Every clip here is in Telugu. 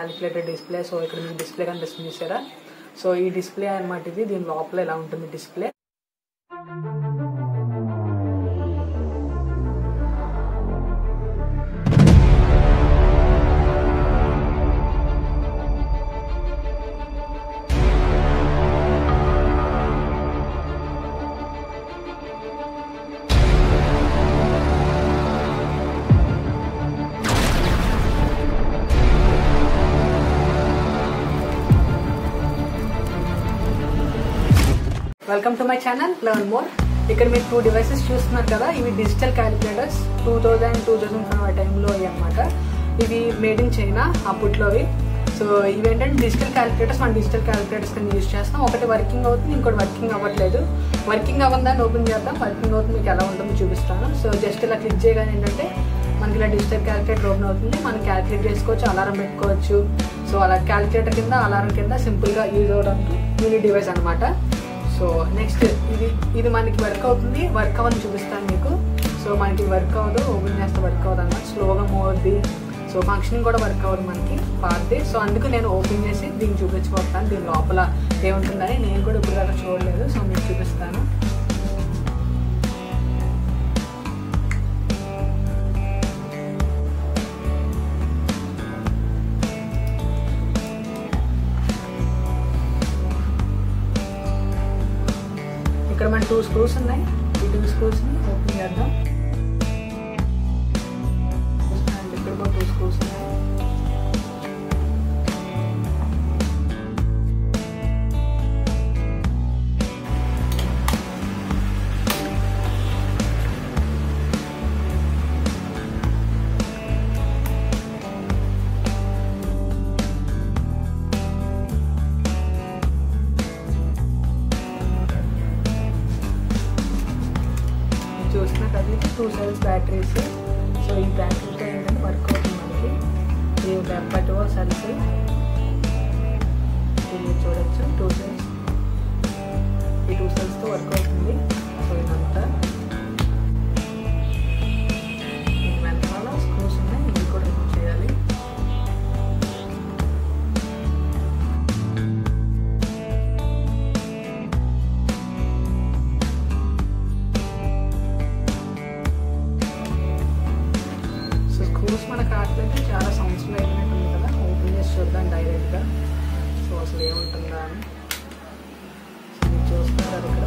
క్యాలిక్యులేటర్ డిస్ప్లే సో ఇక్కడ మీకు డిస్ప్లే కనిపిస్తుంది చూసారా సో ఈ డిస్ప్లే అనమాట ఇది దీని లోపల ఇలా ఉంటుంది display welcome to my channel learn more ఇక్కడ మీరు టూ డివైసెస్ చూస్తున్నారు కదా ఇవి digital calculators two thousand two thousand five ఆ టైంలో అనమాట ఇవి మేడ్ ఇన్ చైనా అప్పట్లోవి సో ఇవి ఏంటంటే డిజిటల్ క్యాలిక్యులేటర్స్ మనం డిజిటల్ క్యాలిక్యులేటర్స్ కింద యూజ్ చేస్తాం ఒకటి వర్కింగ్ అవుతుంది ఇంకోటి వర్కింగ్ అవ్వట్లేదు వర్కింగ్ అవ్వదాన్ని ఓపెన్ చేద్దాం వర్కింగ్ అవుతుంది మీకు ఎలా ఉంటుందో చూపిస్తాను సో జస్ట్ ఇలా క్లిక్ చేయగానే ఏంటంటే మనకి ఇలా డిజిటల్ క్యాలిక్యులేటర్ ఓపెన్ అవుతుంది మనం క్యాలిక్యులేట్ చేసుకోవచ్చు అలారం పెట్టుకోవచ్చు సో అలా క్యాలిక్యులేటర్ కింద అలారం కింద సింపుల్గా యూజ్ అవ్వడానికి మినీ డివైస్ అనమాట సో నెక్స్ట్ ఇది ఇది మనకి వర్క్ అవుతుంది వర్క్ అవ్వని చూపిస్తాను మీకు సో మనకి వర్క్ అవ్వదు ఓపెన్ చేస్తే వర్క్ అవ్వదు అన్నమాట స్లోగా మూవ్ అవుద్ది సో ఫంక్షనింగ్ కూడా వర్క్ అవ్వదు మనకి పార్టీ సో అందుకు నేను ఓపెన్ చేసి దీన్ని చూపించబోతాను దీని లోపల ఏముంటుందని నేను కూడా ఇప్పుడు దాకా చూడలేదు సో మీకు చూపిస్తాను ఇక్కడ మన టూ స్క్రూస్ ఉన్నాయి ఈ టూ స్క్రూస్ని ఓపెన్ చేద్దాం అండ్ ఇక్కడ కూడా టూ స్క్రూస్ ఉన్నాయి చూస్తున్నా కదా టూ సెల్స్ బ్యాటరీస్ సో ఈ బ్యాటరీతో ఏంటంటే వర్క్ అవుతుంది మనకి ఇది డెబ్బై సెల్స్ ఇది చూడొచ్చు టూ సెల్స్ ఈ టూ సెల్స్తో వర్క్ అవుతుంది సో ఇదంతా దీని వెనకాల స్క్రూస్ ఉన్నాయి ఇవి కూడా రిమూవ్ చేయాలి సో స్క్రూస్ మనకు రావట్లేదు చాలా సంవత్సరాలు అయినట్టు ఉంది కదా ఓపెన్ చేసి చూద్దాం డైరెక్ట్గా సో అసలు ఏముంటుందా అని సో మీరు చూస్తున్నారు ఇక్కడ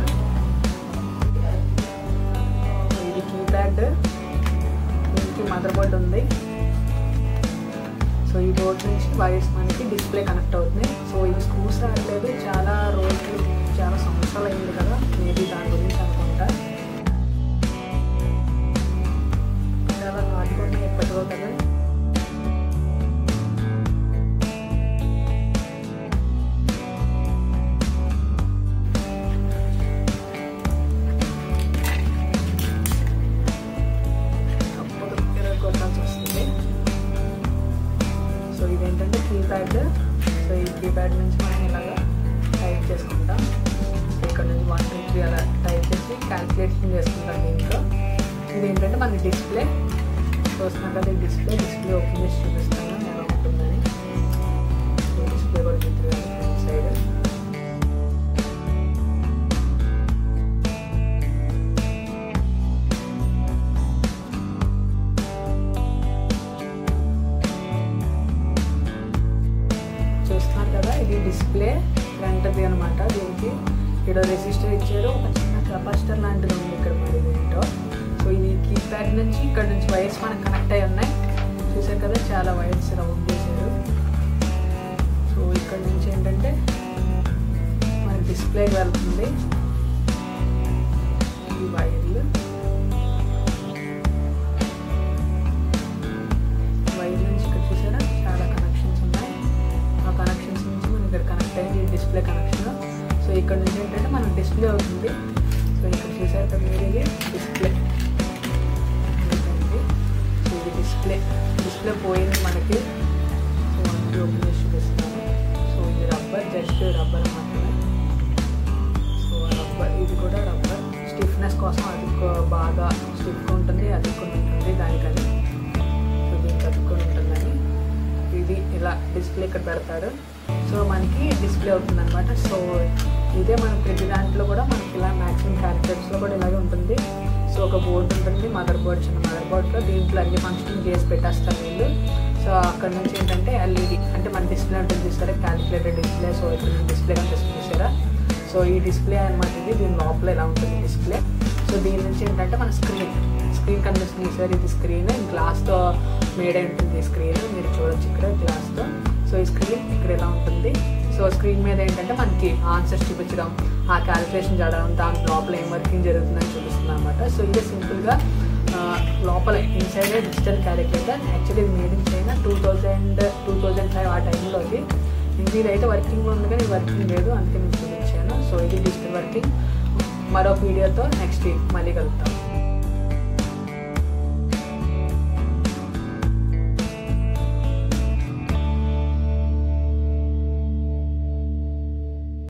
సో ఇది కీప్యాడ్ దీనికి మదర్ బోర్డ్ ఉంది సో ఈ బోర్డ్ నుంచి వైర్స్ మనకి డిస్ప్లే కనెక్ట్ అవుతుంది సో ఈ స్క్రూస్ రావట్లేదు చాలా రోజులు చాలా సంవత్సరాలు అయింది కదా మేబీ దాని గురించి అనుకుంటా చాలా హార్డ్గా ఉన్నాయి ఎప్పటికో కదా తప్పదు ఇరవై కొట్టాల్సి వస్తుంది సో ఇదేంటంటే కీప్యాడ్ సో ఈ కీప్యాడ్ నుంచి మనం ఇలాగా టైప్ చేసుకుంటాం సో ఇక్కడ నుంచి వన్ టూ త్రీ అలా టైప్ చేసి క్యాల్కులేషన్ చేసుకుంటాం దీంట్లో ఇది ఏంటంటే మనకి డిస్ప్లే చూస్తున్నాం కదా ఈ డిస్ప్లే డిస్ప్లే ఓపెన్ చేసి చూపిస్తాను ఎలా ఉంటుందని డిస్ప్లే కూడా చూపించాలి సైడ్ చూస్తున్నారు కదా ఇది డిస్ప్లే ఫ్రంట్ది అనమాట దీనికి ఇక్కడ రెసిస్టర్ ఇచ్చారు ఒక చిన్న కెపాసిటర్ లాంటిది ఉంది ఇక్కడ మరి దీంట్లో సో ఇది కీప్యాడ్ నుంచి ఇక్కడ నుంచి వైర్స్ మనకు కనెక్ట్ అయి ఉన్నాయి చూసారు కదా చాలా వైర్స్ రౌండ్ చేశారు సో ఇక్కడ నుంచి ఏంటంటే మనకి డిస్ప్లేకి వెళ్తుంది ఈ వైర్లు వైర్ నుంచి ఇక్కడ చూసారా చాలా కనెక్షన్స్ ఉన్నాయి ఆ కనెక్షన్స్ నుంచి మనం ఇక్కడ కనెక్ట్ అయింది డిస్ప్లే కనెక్షన్ సో ఇక్కడ నుంచి ఏంటంటే మనకు డిస్ప్లే అవుతుంది సో ఇక్కడ చూసారు కదా మీరు ఇది డిస్ప్లే సో ఇది డిస్ప్లే డిస్ప్లే పోయింది మనకి సో మనకి ఓపెన్ చేసి చూపిస్తున్నాను సో ఇది రబ్బర్ జస్ట్ రబ్బర్ మాత్రమే సో రబ్బర్ ఇది కూడా రబ్బర్ స్టిఫ్నెస్ కోసం అది కొ- బాగా స్టిఫ్గా ఉంటుంది అది కొన్ని ఉంటుంది దానికని సో దీనికి అతుక్కొని ఉంటుందని ఇది ఇలా డిస్ప్లే ఇక్కడ పెడతాడు సో మనకి డిస్ప్లే అవుతుంది అనమాట సో ఇదే మన ప్రతి దాంట్లో కూడా మనకి ఇలా మ్యాక్సిమం క్యారెక్టర్స్లో కూడా ఇలాగే ఉంటుంది సో ఒక బోర్డు ఉంటుంది మదర్ బోర్డ్ చిన్న మదర్ బోర్డ్లో దీంట్లో అన్ని ఫంక్షన్ చేసి పెట్టేస్తారు వీళ్ళు సో అక్కడ నుంచి ఏంటంటే ఎల్ఈడి అంటే మన డిస్ప్లే ఉంటుంది చూస్తారా క్యాలిక్యులేటర్ డిస్ప్లే సో ఇక్కడ డిస్ప్లే కనిపిస్తుంది చూసారా సో ఈ డిస్ప్లే అనమాట ఇది దీని లోపల ఇలా ఉంటుంది డిస్ప్లే సో దీని నుంచి ఏంటంటే మన స్క్రీన్ స్క్రీన్ కనిపిస్తుంది సార్ ఇది స్క్రీన్ గ్లాస్తో మేడ్ అయి ఉంటుంది స్క్రీన్ మీరు చూడొచ్చు ఇక్కడ గ్లాస్తో సో ఈ స్క్రీన్ ఇక్కడ ఇలా ఉంటుంది సో స్క్రీన్ మీద ఏంటంటే మనకి ఆన్సర్స్ చూపించడం ఆ క్యాలిక్యులేషన్ చేయడం దాని లోపల ఏం వర్కింగ్ జరుగుతుందని చూపిస్తుంది అనమాట సో ఇది సింపుల్గా లోపల ఇన్సైడ్ డిజిటల్ క్యాలిక్యులేటర్ యాక్చువల్లీ ఇది made in China two thousand two thousand five ఆ టైంలో అది ఇది అయితే వర్కింగ్ ఉంది కానీ వర్కింగ్ లేదు అందుకే నేను చూపించాను సో ఇది డిజిటల్ వర్కింగ్ మరొక వీడియోతో నెక్స్ట్ వీక్ మళ్ళీ కలుగుతాం